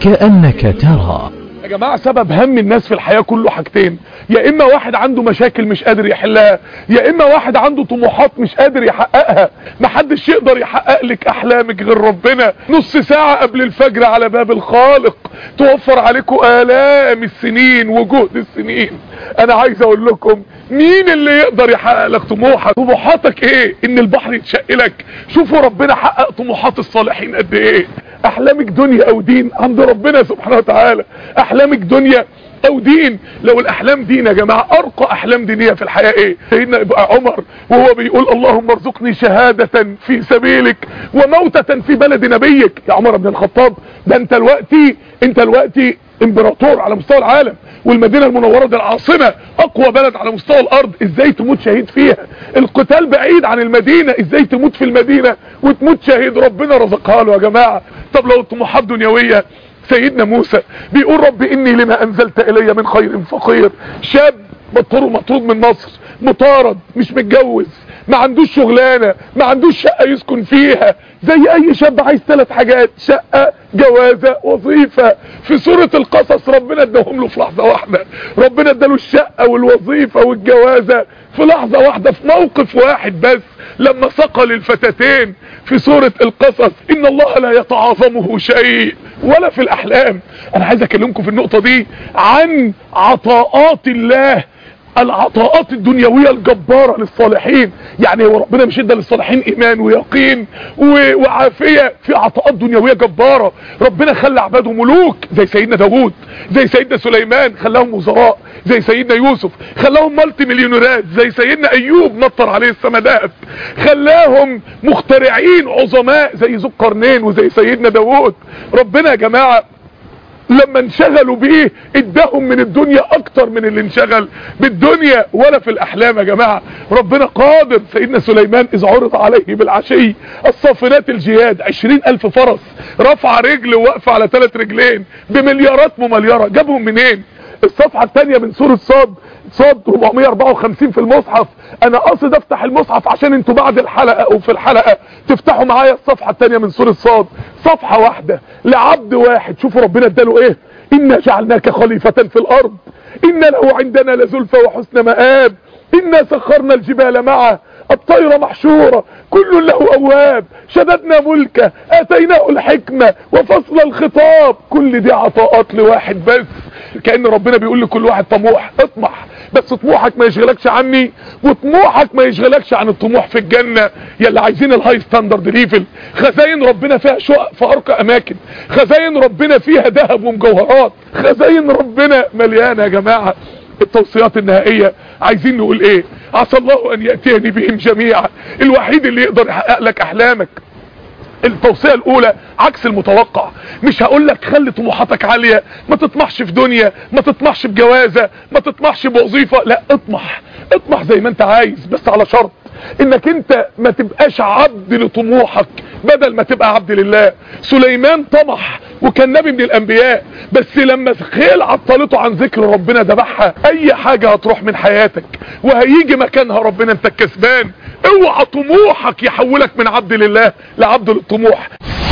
كأنك ترى يا جماعة سبب هم الناس في الحياة كله حاجتين يا اما واحد عنده مشاكل مش قادر يحلها يا اما واحد عنده طموحات مش قادر يحققها محدش يقدر يحقق لك احلامك غير ربنا نص ساعة قبل الفجر على باب الخالق توفر عليكم الام السنين وجهد السنين انا عايز اقول لكم مين اللي يقدر يحقق لك طموحك طموحاتك ايه ان البحر يتشق لك شوفوا ربنا حقق طموحات الصالحين قد ايه احلامك دنيا او دين عند ربنا سبحانه وتعالى احلامك دنيا او دين لو الاحلام دين يا جماعة ارقى احلام دينية في الحياة ايه سيدنا ابقى عمر وهو بيقول اللهم ارزقني شهادة في سبيلك وموتة في بلد نبيك يا عمر بن الخطاب ده انت الوقتي انت الوقتي امبراطور على مستوى العالم والمدينة المنورة دي العاصمة اقوى بلد على مستوى الارض ازاي تموت شهيد فيها القتال بعيد عن المدينة ازاي تموت في المدينة وتموت شهيد ربنا رزقها له يا جماعة طب لو الطموحات دنيوية سيدنا موسى بيقول رب اني لما انزلت الي من خير فقير شاب مطرود مطرود من مصر مطارد مش متجوز ما عندوش شغلانه ما عندوش شقه يسكن فيها زي اي شاب عايز ثلاث حاجات شقه جوازه وظيفه في سوره القصص ربنا اداهم له في لحظه واحده ربنا اداله الشقه والوظيفه والجوازه في لحظه واحده في موقف واحد بس لما ثقل الفتاتين في سورة القصص ان الله لا يتعاظمه شيء ولا في الاحلام انا عايز اكلمكم في النقطة دي عن عطاءات الله العطاءات الدنيوية الجبارة للصالحين يعني هو ربنا مش ادى للصالحين ايمان ويقين و- وعافية في عطاءات دنيوية جبارة ربنا خلى عباده ملوك زي سيدنا داوود زي سيدنا سليمان خلاهم وزراء زي سيدنا يوسف خلاهم مالتي مليونيرات زي سيدنا ايوب نطر عليه السما دهب خلاهم مخترعين عظماء زي ذو القرنين وزي سيدنا داوود ربنا يا جماعه لما انشغلوا بيه اداهم من الدنيا اكتر من اللي انشغل بالدنيا ولا في الاحلام يا جماعة ربنا قادر سيدنا سليمان اذ عرض عليه بالعشي الصافنات الجياد عشرين الف فرس رفع رجل ووقف على ثلاث رجلين بمليارات ممليارة جابهم منين الصفحة الثانية من سورة صاد صاد 454 في المصحف انا قاصد افتح المصحف عشان انتوا بعد الحلقة او في الحلقة تفتحوا معايا الصفحة الثانية من سورة صاد صفحة واحدة لعبد واحد شوفوا ربنا اداله ايه انا جعلناك خليفة في الارض ان له عندنا لزلفى وحسن مآب انا سخرنا الجبال معه الطير محشورة كل له اواب شددنا ملكه اتيناه الحكمة وفصل الخطاب كل دي عطاءات لواحد بس كأن ربنا بيقول لكل واحد طموح اطمح بس طموحك ما يشغلكش عني وطموحك ما يشغلكش عن الطموح في الجنة يلي عايزين الهاي ستاندرد ليفل خزاين ربنا فيها شقق في ارقى اماكن خزاين ربنا فيها ذهب ومجوهرات خزاين ربنا مليانة يا جماعة التوصيات النهائية عايزين نقول ايه عسى الله ان يأتيني بهم جميعا الوحيد اللي يقدر يحقق لك احلامك التوصية الاولى عكس المتوقع مش هقول لك خلي طموحاتك عالية ما تطمحش في دنيا ما تطمحش بجوازة ما تطمحش بوظيفة لا اطمح اطمح زي ما انت عايز بس على شرط انك انت ما تبقاش عبد لطموحك بدل ما تبقى عبد لله سليمان طمح وكان نبي من الانبياء بس لما خيل عطلته عن ذكر ربنا ذبحها اي حاجة هتروح من حياتك وهيجي مكانها ربنا انت الكسبان اوعى طموحك يحولك من عبد لله لعبد للطموح